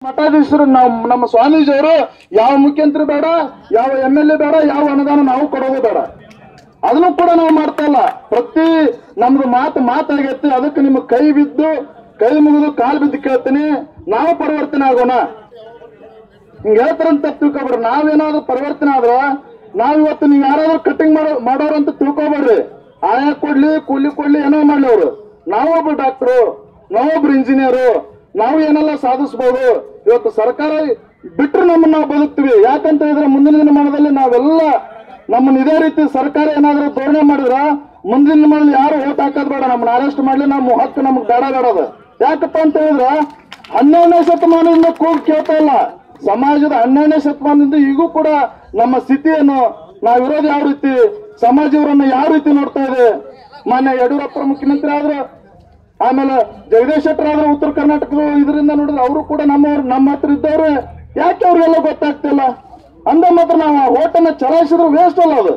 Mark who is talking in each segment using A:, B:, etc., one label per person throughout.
A: ಮಠಾಧೀಶರು ನಮ್ಮ ನಮ್ಮ ಸ್ವಾಮೀಜಿಯವರು ಯಾವ ಮುಖ್ಯಮಂತ್ರಿ ಬೇಡ ಯಾವ ಎಂ ಎಲ್ ಎ ಬೇಡ ಯಾವ ಅನುದಾನ ನಾವು ಕೊಡೋದು ಬೇಡ ಅದನ್ನು ಕೂಡ ನಾವು ಮಾಡ್ತಾ ಇಲ್ಲ ಪ್ರತಿ ನಮ್ದು ಮಾತು ಮಾತಾಗೈತಿ ಅದಕ್ಕೆ ನಿಮ್ಮ ಕೈ ಬಿದ್ದು ಕೈ ಮುಗಿದು ಕಾಲು ಬಿದ್ದು ಕೇಳ್ತೀನಿ ನಾವು ಪರಿವರ್ತನೆ ಆಗೋಣ ಹಿಂಗ ಹೇಳ್ತಾರಂತ ತಿಳ್ಕೊಬೇಡ್ರಿ ನಾವೇನಾದ್ರೂ ಪರಿವರ್ತನೆ ಆದ್ರ ನಾವ್ ಇವತ್ತು ನೀವ್ ಯಾರಾದ್ರೂ ಕಟಿಂಗ್ ಮಾಡೋ ಮಾಡೋರು ಅಂತ ತಿಳ್ಕೊಬೇಡ್ರಿ ಆಯಾ ಕೊಡ್ಲಿ ಕೂಲಿ ಕೊಡ್ಲಿ ಏನೋ ಮಾಡ್ಲಿ ಅವ್ರು ನಾವೊಬ್ರು ಡಾಕ್ಟ್ರು ನಾವೊಬ್ರು ಇಂಜಿನಿಯರು ನಾವು ಏನೆಲ್ಲ ಸಾಧಿಸಬಹುದು ಇವತ್ತು ಸರ್ಕಾರ ಬಿಟ್ರೆ ನಮ್ಮನ್ನ ನಾವು ಬದುಕ್ತಿವಿ ಯಾಕಂತ ಹೇಳಿದ್ರೆ ಮುಂದಿನ ದಿನಮಾನದಲ್ಲಿ ನಾವೆಲ್ಲ ನಮ್ಮನ್ನ ಇದೇ ರೀತಿ ಸರ್ಕಾರ ಏನಾದ್ರೂ ಧೋರಣೆ ಮಾಡಿದ್ರ ಮುಂದಿನ ದಿನಮಾನದಲ್ಲಿ ಯಾರು ಓಟ್ ಹಾಕೋದ್ ಬೇಡ ನಮ್ಮನ್ನ ಅರೆಸ್ಟ್ ಮಾಡ್ಲಿ ನಮ್ಮ ಹಕ್ಕು ನಮ್ಗೆ ಬೇಡ ಬೇಡದು ಯಾಕಪ್ಪ ಅಂತ ಹೇಳಿದ್ರ ಹನ್ನೆರಡನೇ ಶತಮಾನದಿಂದ ಕೂಗ್ ಕೇಳ್ತಾ ಇಲ್ಲ ಸಮಾಜದ ಹನ್ನೆರಡನೇ ಶತಮಾನದಿಂದ ಈಗೂ ಕೂಡ ನಮ್ಮ ಸ್ಥಿತಿಯನ್ನು ನಾವಿರೋದು ಯಾವ ರೀತಿ ಸಮಾಜ ಇವರನ್ನು ಯಾವ ರೀತಿ ನೋಡ್ತಾ ಇದೆ ಮಾನ್ಯ ಯಡಿಯೂರಪ್ಪ ಮುಖ್ಯಮಂತ್ರಿ ಆದ್ರು ಆಮೇಲೆ ಜಗದೀಶ್ ಶೆಟ್ಟರ್ ಆದ್ರು ಉತ್ತರ ಕರ್ನಾಟಕದ ಇದರಿಂದ ನೋಡಿದ್ರೆ ಅವರು ಕೂಡ ನಮ್ಮವ್ರು ನಮ್ಮ ಹತ್ರ ಇದ್ದವ್ರೆ ಯಾಕೆ ಅವ್ರಿಗೆಲ್ಲ ಗೊತ್ತಾಗ್ತಿಲ್ಲ ಅಂದ ಮಾತ್ರ ನಾವು ಆ ಓಟನ್ನ ಚಲಾಯಿಸಿದ್ರೆ ವೇಸ್ಟ್ ಅಲ್ಲ ಅದು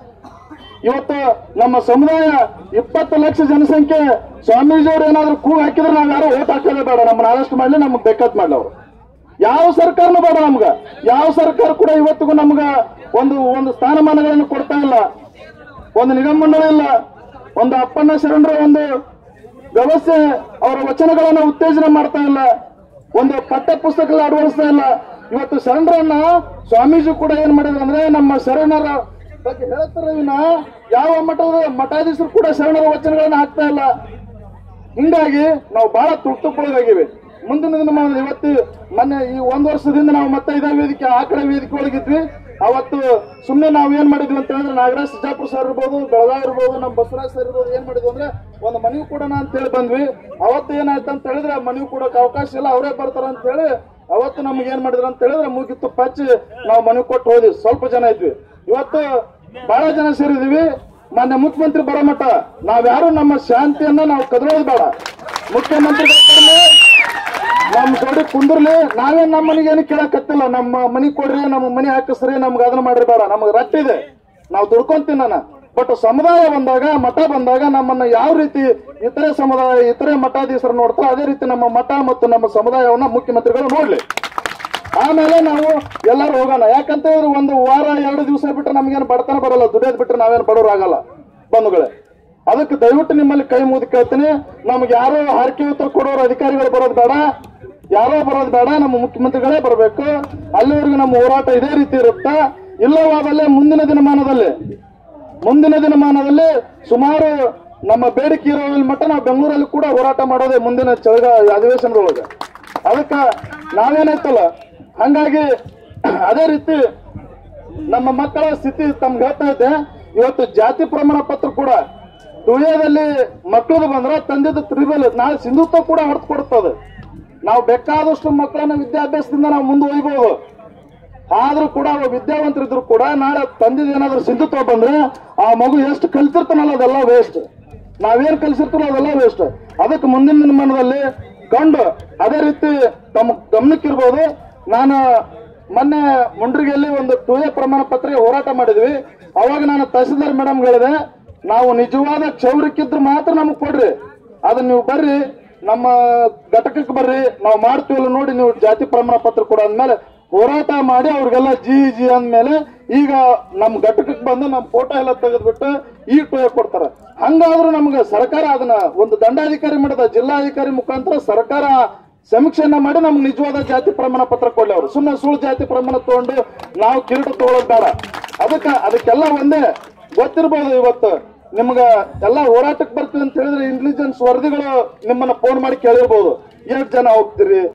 A: ಇವತ್ತು ನಮ್ಮ ಸಮುದಾಯ ಇಪ್ಪತ್ತು ಲಕ್ಷ ಜನಸಂಖ್ಯೆ ಸ್ವಾಮೀಜಿಯವ್ರು ಏನಾದ್ರು ಕೂ ಹಾಕಿದ್ರೆ ನಾವ್ ಯಾರು ಓಟ್ ಹಾಕೋದೇ ಬೇಡ ನಮ್ಮನ್ನ ಅರೆಸ್ಟ್ ಮಾಡ್ಲಿ ನಮ್ಗೆ ಬೇಕಾದ್ ಮಾಡ್ಲಿ ಅವ್ರು ಯಾವ ಸರ್ಕಾರನೂ ಬೇಡ ನಮ್ಗ ಯಾವ ಸರ್ಕಾರ ಕೂಡ ಇವತ್ತಿಗೂ ನಮ್ಗ ಒಂದು ಒಂದು ಸ್ಥಾನಮಾನಗಳನ್ನು ಕೊಡ್ತಾ ಇಲ್ಲ ಒಂದು ನಿಗಮ ಮಂಡಳಿ ಇಲ್ಲ ಒಂದು ಅಪ್ಪಣ್ಣ ಶರಣರ ಒಂದು ವ್ಯವಸ್ಥೆ ಅವರ ವಚನಗಳನ್ನ ಉತ್ತೇಜನ ಮಾಡ್ತಾ ಇಲ್ಲ ಒಂದು ಪಠ್ಯ ಪುಸ್ತಕಗಳ ಅಳವಡಿಸ್ತಾ ಇಲ್ಲ ಇವತ್ತು ಶರಣರನ್ನ ಸ್ವಾಮೀಜಿ ಕೂಡ ಏನ್ ಮಾಡಿದ್ರು ಅಂದ್ರೆ ನಮ್ಮ ಶರಣರ ಬಗ್ಗೆ ಹೇಳ್ತಾರೆ ವಿನ ಯಾವ ಮಠದ ಮಠಾಧೀಶರು ಕೂಡ ಶರಣರ ವಚನಗಳನ್ನ ಹಾಕ್ತಾ ಇಲ್ಲ ಹಿಂಗಾಗಿ ನಾವು ಬಹಳ ತುರ್ತುಕೊಳಗಾಗಿವೆ ಮುಂದಿನ ದಿನಮಾನದಲ್ಲಿ ಇವತ್ತು ಮೊನ್ನೆ ಈ ಒಂದ್ ವರ್ಷದಿಂದ ನಾವು ಮತ್ತೆ ಇದೇ ವೇದಿಕೆ ಆ ಕಡೆ ವೇದಿಕೆ ಒಳಗಿದ್ವಿ ಅವತ್ತು ಸುಮ್ಮನೆ ನಾವು ಏನ್ ಮಾಡಿದ್ವಿ ಅಂತ ಹೇಳಿದ್ರೆ ನಾಗರಾಜ್ ಸಿಜಾಪುರ ಸರ್ ಇರ್ಬೋದು ಬೆಳಗಾವಿ ಇರ್ಬೋದು ನಮ್ಮ ಬಸವರಾಜ್ ಸರ್ ಇರ್ಬೋದು ಏನ್ ಮಾಡಿದ್ವಿ ಅಂದ್ರೆ ಒಂದು ಮನವಿ ಕೊಡೋಣ ಅಂತ ಹೇಳಿ ಬಂದ್ವಿ ಅವತ್ತು ಏನಾಯ್ತು ಅಂತ ಹೇಳಿದ್ರೆ ಮನವಿ ಕೊಡೋಕೆ ಅವಕಾಶ ಇಲ್ಲ ಅವರೇ ಬರ್ತಾರ ಅಂತ ಹೇಳಿ ಅವತ್ತು ನಮ್ಗೆ ಏನ್ ಮಾಡಿದ್ರು ಅಂತ ಹೇಳಿದ್ರೆ ಮುಗಿತ್ತು ಪಚ್ಚಿ ನಾವು ಮನವಿ ಕೊಟ್ಟು ಹೋದ್ವಿ ಸ್ವಲ್ಪ ಜನ ಇದ್ವಿ ಇವತ್ತು ಬಹಳ ಜನ ಸೇರಿದೀವಿ ಮಾನ್ಯ ಮುಖ್ಯಮಂತ್ರಿ ಬರೋ ಮಟ್ಟ ನಾವ್ಯಾರು ನಮ್ಮ ಶಾಂತಿಯನ್ನ ನಾವು ಕದರೋದು ಬೇಡ ಮುಖ್ಯಮಂತ್ರಿಗಳ ಕಡೆಗೆ ನಮ್ ಜೋಡಿ ಕುಂದ್ರಲಿ ನಾವೇನ್ ನಮ್ಮ ಮನೆಗೆ ಏನು ಕೇಳಕತ್ತಿಲ್ಲ ನಮ್ಮ ಮನಿ ಕೊಡ್ರಿ ನಮ್ಮ ಮನಿ ಹಾಕಿಸ್ರಿ ನಮ್ಗೆ ಅದನ್ನ ಮಾಡ್ರಿ ಬೇಡ ನಮ್ಗೆ ರಟ್ಟಿದೆ ನಾವು ದುಡ್ಕೊಂತೀನಿ ನಾನು ಬಟ್ ಸಮುದಾಯ ಬಂದಾಗ ಮಠ ಬಂದಾಗ ನಮ್ಮನ್ನ ಯಾವ ರೀತಿ ಇತರೆ ಸಮುದಾಯ ಇತರೆ ಮಠಾಧೀಶರು ನೋಡ್ತಾರೆ ಅದೇ ರೀತಿ ನಮ್ಮ ಮಠ ಮತ್ತು ನಮ್ಮ ಸಮುದಾಯವನ್ನ ಮುಖ್ಯಮಂತ್ರಿಗಳು ನೋಡ್ಲಿ ಆಮೇಲೆ ನಾವು ಎಲ್ಲರೂ ಹೋಗೋಣ ಯಾಕಂತ ಹೇಳಿದ್ರೆ ಒಂದು ವಾರ ಎರಡು ದಿವಸ ಬಿಟ್ಟರೆ ನಮ್ಗೇನು ಬಡತನ ಬರಲ್ಲ ದುಡಿಯೋದ್ ಬಿಟ್ರೆ ನಾವೇನು ಬಡವ್ರು ಆಗಲ್ಲ ಬಂಧುಗಳೇ ಅದಕ್ಕೆ ದಯವಿಟ್ಟು ನಿಮ್ಮಲ್ಲಿ ಕೈ ಮುಗಿದು ಕೇಳ್ತೀನಿ ನಮ್ಗೆ ಯಾರೋ ಹಾರಿಕೆ ಉತ್ತರ ಕೊಡೋರು ಅಧಿಕಾರಿಗಳು ಬರೋದು ಬೇಡ ಯಾರೋ ಬರೋದು ಬೇಡ ನಮ್ಮ ಮುಖ್ಯಮಂತ್ರಿಗಳೇ ಬರಬೇಕು ಅಲ್ಲಿವರೆಗೂ ನಮ್ಮ ಹೋರಾಟ ಇದೇ ರೀತಿ ಇರುತ್ತಾ ಇಲ್ಲವಾದಲ್ಲೇ ಮುಂದಿನ ದಿನಮಾನದಲ್ಲಿ ಮುಂದಿನ ದಿನಮಾನದಲ್ಲಿ ಸುಮಾರು ನಮ್ಮ ಬೇಡಿಕೆ ಇರೋ ಮಟ್ಟ ನಾವು ಬೆಂಗಳೂರಲ್ಲಿ ಕೂಡ ಹೋರಾಟ ಮಾಡೋದೇ ಮುಂದಿನ ಚಳಿಗಾಲ ಅಧಿವೇಶನದೊಳಗೆ ಅದಕ್ಕೆ ನಾವೇನಾಯ್ತಲ್ಲ ಹಂಗಾಗಿ ಅದೇ ರೀತಿ ನಮ್ಮ ಮಕ್ಕಳ ಸ್ಥಿತಿ ತಮ್ಗೆ ಹೇಳ್ತಾ ಇದ್ದೆ ಇವತ್ತು ಜಾತಿ ಪ್ರಮಾಣ ಪತ್ರ ಕೂಡ ತುಳಿಯೋದಲ್ಲಿ ಮಕ್ಕಳದು ಬಂದ್ರೆ ತಂದೆದು ತ್ರಿಬಲ್ ನಾಳೆ ಸಿಂಧುತ್ವ ಕೂಡ ಹೊರತು ಕೊಡ್ತದೆ ನಾವು ಬೇಕಾದಷ್ಟು ಮಕ್ಕಳನ್ನ ವಿದ್ಯಾಭ್ಯಾಸದಿಂದ ನಾವು ಮುಂದೆ ಒಯ್ಬೋದು ಆದ್ರೂ ಕೂಡ ಅವ ವಿದ್ಯಾವಂತರಿದ್ರು ಕೂಡ ನಾಳೆ ತಂದಿದ್ ಏನಾದ್ರು ಸಿಂಧುತ್ವ ಬಂದ್ರೆ ಆ ಮಗು ಎಷ್ಟು ಕಲ್ತಿರ್ತಾನಲ್ಲ ಅದೆಲ್ಲ ವೇಸ್ಟ್ ನಾವೇನ್ ಕಲ್ಸಿರ್ತೀವೋ ಅದೆಲ್ಲ ವೇಸ್ಟ್ ಅದಕ್ಕೆ ಮುಂದಿನ ದಿನಮಾನದಲ್ಲಿ ಕಂಡು ಅದೇ ರೀತಿ ತಮ್ಮ ಗಮನಕ್ಕಿರ್ಬೋದು ನಾನು ಮೊನ್ನೆ ಮುಂಡ್ರಿಗೆಯಲ್ಲಿ ಒಂದು ಟೂ ಎ ಪ್ರಮಾಣ ಪತ್ರ ಹೋರಾಟ ಮಾಡಿದ್ವಿ ಅವಾಗ ನಾನು ತಹಸೀಲ್ದಾರ್ ಮೇಡಮ್ ಹೇಳಿದೆ ನಾವು ನಿಜವಾದ ಕ್ಷೌರಿಕಿದ್ರು ಮಾತ್ರ ನಮಗ್ ಕೊಡ್ರಿ ಅದನ್ನ ನೀವು ಬರ್ರಿ ನಮ್ಮ ಘಟಕಕ್ಕೆ ಬರ್ರಿ ನಾವು ಮಾಡ್ತೀವಲ್ಲ ನೋಡಿ ನೀವು ಜಾತಿ ಪ್ರಮಾಣ ಪತ್ರ ಕೊಡ ಅಂದ್ಮೇಲೆ ಹೋರಾಟ ಮಾಡಿ ಅವ್ರಿಗೆಲ್ಲ ಜಿ ಜಿ ಅಂದ್ಮೇಲೆ ಈಗ ನಮ್ ಘಟಕಕ್ಕೆ ಬಂದು ನಮ್ ಫೋಟೋ ಎಲ್ಲ ತೆಗೆದ್ಬಿಟ್ಟು ಈ ಟೋಯ ಕೊಡ್ತಾರ ಹಂಗಾದ್ರೂ ನಮ್ಗೆ ಸರ್ಕಾರ ಅದನ್ನ ಒಂದು ದಂಡಾಧಿಕಾರಿ ಮಾಡಿದ ಜಿಲ್ಲಾಧಿಕಾರಿ ಮುಖಾಂತರ ಸರ್ಕಾರ ಸಮೀಕ್ಷೆಯನ್ನ ಮಾಡಿ ನಮ್ಗೆ ನಿಜವಾದ ಜಾತಿ ಪ್ರಮಾಣ ಪತ್ರ ಕೊಡ್ಲಿ ಅವರು ಸುಮ್ಮನೆ ಸುಳ್ಳು ಜಾತಿ ಪ್ರಮಾಣ ತಗೊಂಡು ನಾವು ಕಿರೀಟ ತಗೊಳ್ಳೋದು ಬೇಡ ಅದಕ್ಕ ಅದಕ್ಕೆಲ್ಲ ಒಂದೇ ಗೊತ್ತಿರ್ಬೋದು ಇವತ್ತು ನಿಮ್ಗ ಎಲ್ಲ ಹೋರಾಟಕ್ಕೆ ಬರ್ತೀವಿ ಅಂತ ಹೇಳಿದ್ರೆ ಇಂಟೆಲಿಜೆನ್ಸ್ ವರದಿಗಳು ನಿಮ್ಮನ್ನ ಫೋನ್ ಮಾಡಿ ಕೇಳಿರ್ಬೋದು ಎಷ್ಟು ಜನ ಹೋಗ್ತೀರಿ